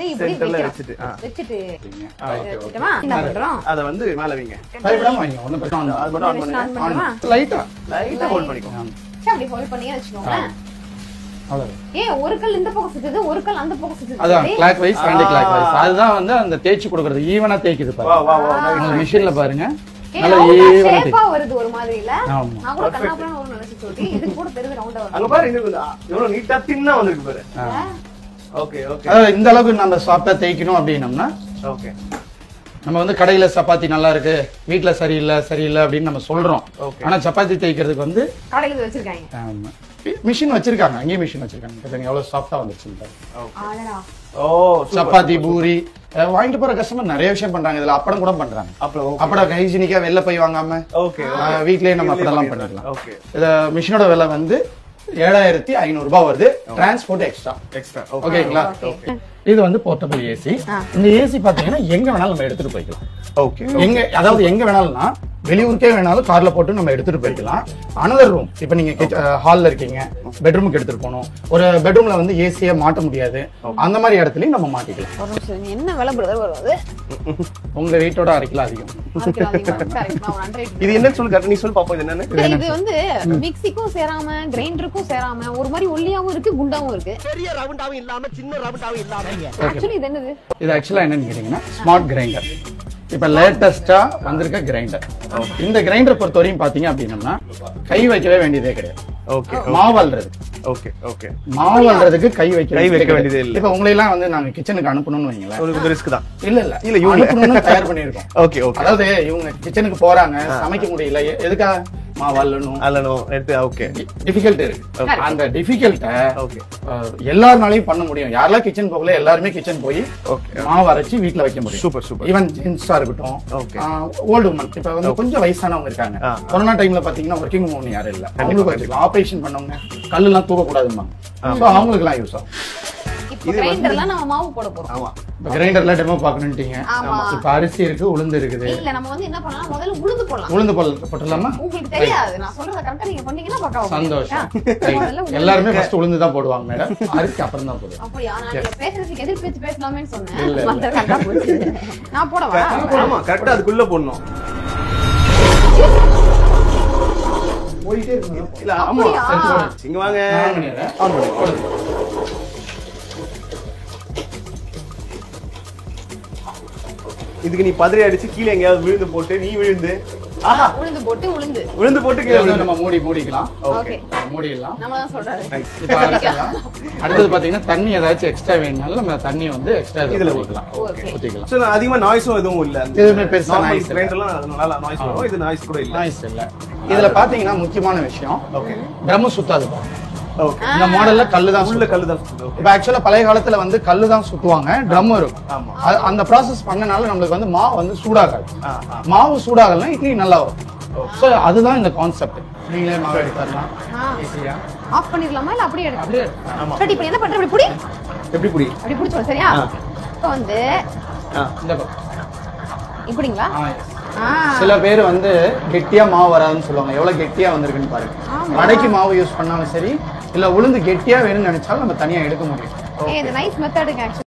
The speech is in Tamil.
இப்படி சென்டர்ல வைக்கிறோம். வச்சுட்டு ஆ. வச்சுட்டு ஆ, okay, okay. வச்சுட்டோமா என்ன பண்றோம் அதை வந்து மேல வைங்க பயப்படாம வைங்க ஒன்றும் பிரச்சனை இல்லை. அது மட்டும் ஆன் Machine on பண்ணுங்க பண்ணுமா லைட்டா லைட்டா ஹோல்ட் பண்ணிக்கோங்க சரி, அப்படி ஹோல்ட் பண்ணியே வச்சுக்கோங்களேன் அவ்வளவு ஏன் ஒரு கல் இந்த பக்கம் சுத்துது ஒரு கல் அந்த பக்கம் சுத்துது அதான் clockwise anticlockwise ஆ. அதுதான் வந்து அந்த தேய்ச்சி கொடுக்கறது ஈவனா தேய்க்குது வா பாருங்க வா வா உங்க மிஷின்ல பாருங்க ஏன் நல்லா ரவுண்டா ஈவனா ஷேப்பா வருது ஒரு மாதிரி இல்ல ஆமா நான் கூட கண்ணாப்புலன்னு ஒரு நினைச்சு சொல்லி இது கூட தெரியுது ரவுண்டா அங்க வருது பாரு இங்க இருக்கு. ஆ, எவ்வளவு நீட்டா தின்னா வந்திருக்கு பாரு ஆ. ஓகே ஓகே அதாவது இந்த அளவுக்கு நம்ம சாப்பிட்டா தேய்க்கணும் அப்படின்னம்னா ஓகே நம்ம வந்து கடையில சப்பாத்தி நல்லா இருக்கு வீட்ல சரியில்லை சரியில்லை அப்படின்னு நம்ம சொல்றோம் Okay. ஆனா சப்பாத்தி தேய்க்கிறதுக்கு வந்து கடையில இது வச்சிருக்காங்க மிஷின் வச்சிருக்காங்க அங்கேயும் மிஷின் வச்சிருக்காங்க பாருங்க எவ்வளவு சாஃப்டா வந்துச்சு பாருங்க. ஆடடா ஓ சப்பாத்தி பூரி அஹ் வாங்கிட்டு போற கஸ்டமர் நிறைய விஷயம் பண்றாங்க இதுல அப்படம் கூட பண்றாங்க அப்புறம் அப்படம் ஹைஜீனிக்கா வெளில போய் வாங்காம ஓகே அஹ் வீட்லயே நம்ம அப்படம்லாம் பண்ணிடலாம் ஓகே இத மிஷினோட விலை வந்து ஏழாயிரத்தி ஐநூறு ரூபாய் வருது டிரான்ஸ்போர்ட் எக்ஸ்ட்ரா எக்ஸ்ட்ரா ஓகேங்களா ஓகே இது வந்து போர்ட்டபிள் ஏசி இந்த ஏசி பாத்தீங்கன்னா எங்க வேணாலும் நம்ம எடுத்துட்டு போய்க்கலாம் ஓகே எங்க அதாவது எங்க வேணாலும்னா வெளியூருக்கே வேணாலும் கார்ல போட்டு நம்ம எடுத்துட்டு போய்க்கலாம் அனதர் ரூம் இப்ப நீங்க ஹால்ல இருக்கீங்க பெட்ரூமுக்கு எடுத்துட்டு போகணும் ஒரு பெட்ரூம்ல வந்து ஏசியை மாட்ட முடியாது அந்த மாதிரி இடத்துலயும் நம்ம மாட்டிக்கலாம் ஒரு நிமிஷம் இருங்க. என்ன விலை பிரதர் வருவது உங்க வீட்டோட அரை கிலோ அதிகம் இது என்னன்னு சொல்லு கரெக்ட் நீ சொல்லு பாப்போம் இது என்னன்னு இது வந்து மிக்ஸிக்கும் சேராம கிரைண்டருக்கும் சேராம ஒரு மாதிரி ஒல்லியாவும் இருக்கு குண்டாவும் இருக்கு பெரிய ரவுண்டாவும் இல்லாம சின்ன ரவுண்டாவும் இல்லாம ஆக்சுவலி இது என்னது இது ஆக்சுவலா என்னன்னு கேட்டீங்கன்னா ஸ்மார்ட் கிரைண்டர் இப்ப லேட்டஸ்டா வந்திருக்க கிரைண்டர் இந்த கிரைண்டர் பொறுத்த வரையும் பாத்தீங்க அப்படின்னம்னா கை வைக்கவே வேண்டியதே கிடையாது ஓகே மாவு அல்றது ஓகே ஓகே மாவு அல்றதுக்கு கை வைக்க கை வைக்க வேண்டியதே இல்ல. இப்ப உங்களை எல்லாம் வந்து நாங்க கிச்சனுக்கு அனுப்பணும்னு வைங்களேன் ஒரு கொஞ்சம் ரிஸ்க் தான் இல்ல இல்ல இல்ல, இவங்க. அனுப்பணும்னு தயார் பண்ணிருக்கோம் ஓகே ஓகே அதாவது இவங்க கிச்சனுக்கு போறாங்க சமைக்க முடியல எ- எதுக்காக மாவு அள்ளணும் அல்லணும் எடுத்து ஓகே டிஃபிகல்ட் இருக்கு அந்த டிஃபிகல்ட்ட ஓகே எல்லாருனாலையும் பண்ண முடியும் யாரெல்லாம் கிச்சன் போகல எல்லாருமே கிச்சன் போய் ஓகே மாவு அரைச்சு வீட்ல வைக்க முடியும் சூப்பர் சூப்பர் ஈவன் ஜென்ஸா இருக்கட்டும் Okay. ஓல்டு உமன் இப்ப வந்து கொஞ்சம் வயசானவங்க இருக்காங்க ஆ. கொரோனா டைம்ல பாத்தீங்கன்னா ஒர்க்கிங் உமன் யாரும் இல்ல அவங்களுக்கு வச்சுக்கலாம் ஆபரேஷன் பண்ணவங்க கல்லு எல்லாம் தூக்க கூடாதும்பாங்க சோ அவங்களுக்கு எல்லாம் யூஸ் ஆகும் இப்போ கிரைண்டர்லாம் நம்ம மாவு போட போறோம் ஆமா இப்ப கிரைண்டர்ல டெமோ பாக்கணும்ட்டீங்க ஆமா. இப்ப அரிசி இருக்கு உளுந்து இருக்குது இல்ல நம்ம வந்து என்ன பண்ணலாம் முதல்ல உளுந்து போடலாம் உளுந்து போல் போட்டுடலாமா உங்களுக்கு தெரியாது நான் சொல்றத கரெக்டா நீங்க பண்ணீங்கன்னா பக்காவா சந்தோஷம் முதல்ல Right. உளுந்து. எல்லாருமே ஃபர்ஸ்ட் உளுந்து தான் போடுவாங்க மேடம் அரிசி அப்புறம் தான் போடுவாங்க அப்படியா நான் நீங்க பேசுறதுக்கு எதிர் பேச்சு பேசலாமேன்னு இல்ல, சொன்னேன் இல்ல. மத்த கரெக்டா போச்சு நான் போடவா ஆமா கரெக்டா அதுக்குள்ள போடணும் போயிட்டே இருக்கு இல்ல ஆமா அப்படியா? சரி, போடு. இங்க வாங்க ஆன் பண்ணிடுறேன். ஆன் பண்ணு போடுங்க. இதுக்கு நீ பதறி அடிச்சு கீழே எங்கேயாவது விழுந்து போட்டு நீ விழுந்து ஆஹா உளுந்து போட்டு உளுந்து விழுந்து போட்டு இதை கீழே வந்து விழுந்து நம்ம மூடி மூடிக்கலாம் ஓகே மூடிடலாம் நம்ம தான் சொல்றாரு இப்ப அரைச்சிடலாம். அடுத்தது பாத்தீங்கன்னா தண்ணி ஏதாச்சும் எக்ஸ்ட்ரா வேணும்னாலும் நம்ம தண்ணி வந்து எக்ஸ்ட்ரா இதுல இதுல ஊத்தலாம் Okay. ஊத்திக்கலாம் So, அதிகமா நாய்ஸும் எதுவும் இல்ல எதுவுமே பெருசா noise இல்ல. கிரைண்டர்லாம் நல்லா நாய்ஸ் வரும் இது நாய்ஸ் கூட இல்ல நாய்ஸ் இல்ல இதுல பாத்தீங்கன்னா முக்கியமான விஷயம் ஓகே ட்ரம் சுத்தாது ஓகே இந்த மாடல்ல கல்லு தான் உள்ள சுத்தும். கல்லு தான் சுத்துது. இப்ப ஆக்சுவலா பழைய காலத்துல வந்து கல்லு தான் சுத்துவாங்க ட்ரம் இருக்கும் ஆமா அது- அந்த ப்ராசஸ் பண்ணனால நம்மளுக்கு வந்து மாவு வந்து சூடாகாது ஆ, ஆ. மாவு சூடாகலன்னா இட்லி நல்லா வரும் சோ அதுதான் இந்த கான்செப்ட் நீங்களே மாவு எடுத்துடலாம் ஆ. ஈஸியா ஆஃப் பண்ணிடலாமா இல்ல அப்படியே எடுத்து அப்படியே ஆமா சரி இப்போ என்ன பண்ற இப்படி புடி எப்படி புடி அப்படி புடிச்சோம் சரியா ஆ. இப்போ வந்து ஆ. இந்த பக்கம் இப்படிங்களா ஆ, yes. ஆ சில பேர் வந்து கெட்டியா மாவு வராதுன்னு சொல்லுவாங்க எவ்வளவு கெட்டியா வந்திருக்குன்னு பாருங்க ஆமா. வடைக்கு மாவு யூஸ் பண்ணாலும் சரி இல்ல உளுந்து கெட்டியா வேணும்னு நினைச்சாலும் நம்ம தனியா எடுக்க முடியும் ஏய் இந்த நைஸ் மெத்தடுங்க ஆக்சுவலி